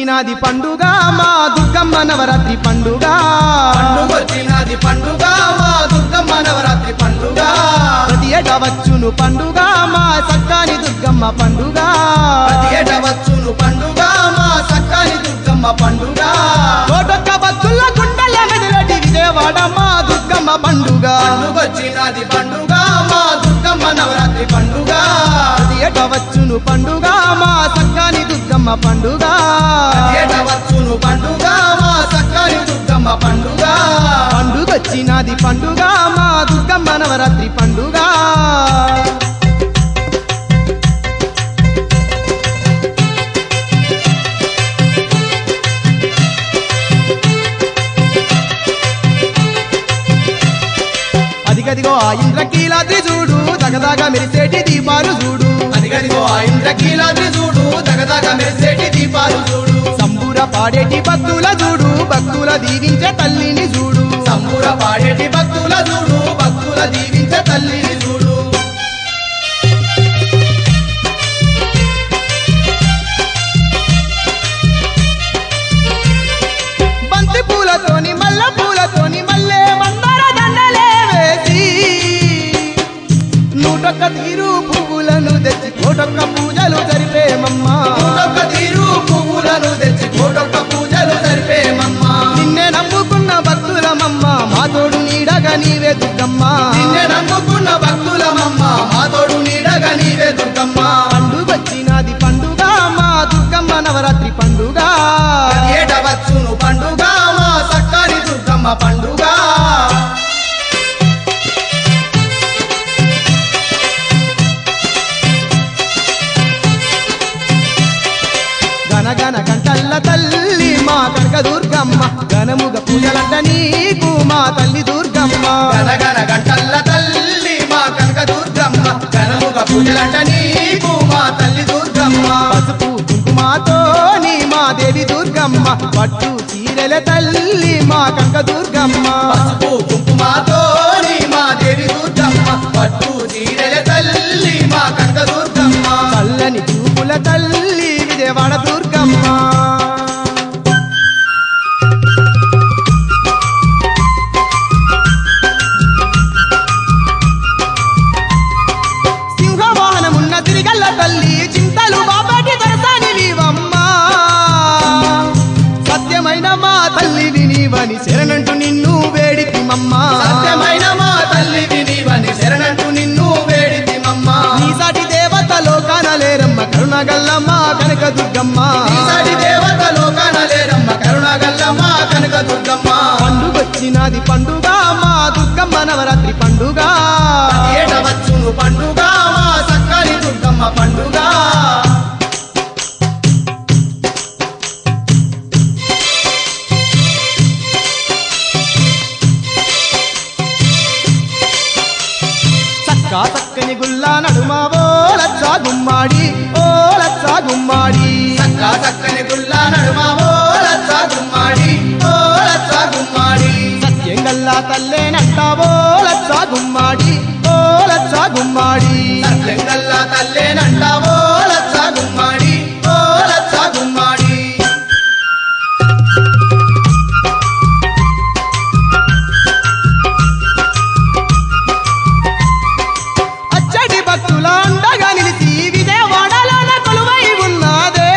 వచ్చినది పండుగ మా దుర్గమ్మ నవరాత్రి పండుగ పండుగొచ్చినది పండుగ మా దుర్గమ్మ నవరాత్రి పండుగ ప్రతి ఏటా వచ్చును పండుగ మా సక్కాని దుర్గమ్మ పండుగ ప్రతి ఏట వచ్చును పండుగ మా సక్కాని దుర్గమ్మ పండుగ కోటొక్క భక్తుల గుండెల మెదలటి విజయవాడ మా దుర్గమ్మ పండుగ పండుగొచ్చినది పండుగ మా దుర్గమ్మ నవరాత్రి పండుగ ప్రతి ఏటా వచ్చును పండుగ మా సక్కాని దుర్గమ్మ పండుగ ప్రతి ఏట వచ్చును పండుగ మా సక్కాని దుర్గమ్మ పండుగ పండుగ వచ్చినది పండుగ మా దుర్గమ్మ నవరాత్రి పండుగ అదిగదిగో ఆ ఇంద్రకీలాద్రి చూడు దగదగ మెరిసేటి దీపాలు చూడు అదిగదిగో ఆ ఇంద్రకీలాద్రి చూడు దగదగ మెరిసేటి దీపాలు చూడు సంబూర పాడేటి భక్తుల చూడు భక్తుల దీవించే తల్లిని చూడు సంబుర పాడేటి భక్తుల చూడు భక్తుల దీవించే తల్లిని చూడు బంతి పూలతోని మల్ల పూలతోని మల్లె మందార దండలే వేసి నూటొక్క తీరు పువ్వులను తెచ్చి కోటొక్క పూజలు జరిపేమమ్మా కోటొక్క తీరు పువ్వులను తెచ్చి కోటొక్క పూజలు జరిపేమమ్మా నిన్నే నమ్ముకున్న భక్తులమమ్మ మా తోడు నీడగా నీవే దుర్గమ్మ నిన్నే నమ్ముకున్న భక్తులమమ్మ మా తోడు నీడగా నీవే దుర్గమ్మ పండుగ వచ్చినది పండుగ మా దుర్గమ్మ నవరాత్రి పండుగ ఏట వచ్చును పండుగ మా సక్కాని దుర్గమ్మ పండుగ గనగన గంటల్ల తల్లి మా కనక దుర్గమ్మ ఘనముగ పూజలంట నీకు మా తల్లి దుర్గమ్మ గనగన గంటల్ల తల్లి మా కనక దుర్గమ్మ ఘనముగ పూజలంట నీకు మా తల్లి దుర్గమ్మ పసుపు కుంకుమాతో నీ మా దేవి దుర్గమ్మ పట్టు చీరల తల్లి మా కనక దుర్గమ్మ పసుపు కుంకుమతో నీ మా దేవి దుర్గమ్మ పట్టు చీరల తల్లి మా కనక దుర్గమ్మ చల్లని చూపుల తల్లి విజయవాడ దుర్గమ్మ సింహవాహనమున్న తిరిగల్ల తల్లి చింతలు బాబాటి దరసాని నీవమ్మ సత్యమైన మా తల్లిని నీవని శరణంటూ నిన్ను వేడితిమమ్మ సత్యమైన మా తల్లివి నీవని శరణంటూ నిన్ను వేడితిమమ్మ నీ సాటి దేవత లోకాన లేరమ్మ కరుణగల్లమ్మ కనక దుర్గమ్మ ఈసారి దేవత లోకాన లేరమ్మ కరుణగల్లమ్మ కనక దుర్గమ్మ పండుగొచ్చినది పండుగ మా దుర్గమ్మ నవరాత్రి పండుగ ఏట వచ్చును పండుగ మా సక్కని దుర్గమ్మ పండుగ చక్కా చక్కని గుల్లా నడుమ ఓ లచ్చా గుమ్మాడి ఓ లచ్చా గుమ్మాడి చక్కా చక్కని గుల్ల నడుమ ఓ లచ్చ గుమ్మాడి ఓ లచ్చ గుమ్మాడి సత్యం గల్లా తల్లేనంట ఓ లచ్చా గుమ్మాడి ఓ లచ్చా గుమ్మాడి సత్యంగల్లా తల్లేనంట ఓ లచ్చ గుమ్మాడి ఓ లచ్చ గుమ్మాడి అచ్చటి భక్తుల అండగా నిలిచి విజయవాడలోన కొలువై ఉన్నదే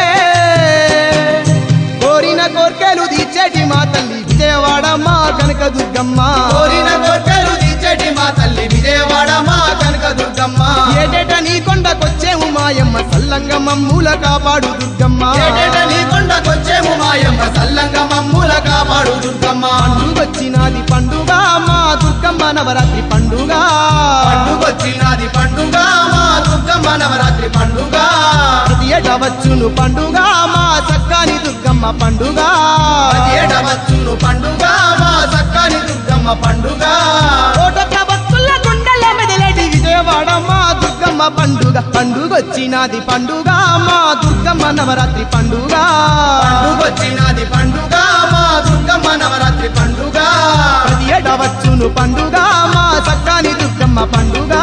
కోరిన కోర్కెలు తీర్చేటి మా తల్లి విజయవాడ మా కనక దుర్గమ్మ కోరిన కోర్కెలు తీర్చేటి మా తల్లి విజయవాడ మా కనక దుర్గమ్మ ఏటేట నీ కొండకొచ్చేము మాయమ్మ సల్లంగ మమ్ముల కాపాడు దుర్గమ్మ ఏటేట నీ కొండకొచ్చేము మాయమ్మ సల్లంగా మమ్ముల కాపాడు దుర్గమ్మ పండుగొచ్చినది పండుగ మా దుర్గమ్మ నవరాత్రి పండుగ పండుగొచ్చినది పండుగ మా దుర్గమ్మ నవరాత్రి పండుగ ప్రతి ఏటా వచ్చును పండుగ మా చక్కని దుర్గమ్మ పండుగ ప్రతి ఏట వచ్చును పండుగ మా సక్కని దుర్గమ్మ పండుగ కోటొక్క భక్తుల గుండెల మెదలటి విజయవాడ మా దుర్గమ్మ పండుగ పండుగొచ్చినది పండుగ మా దుర్గమ్మ నవరాత్రి పండుగ పండుగొచ్చినది పండుగ మా దుర్గమ్మ నవరాత్రి పండుగ ప్రతి ఏటా వచ్చును పండుగ మా చక్కని దుర్గమ్మ పండుగ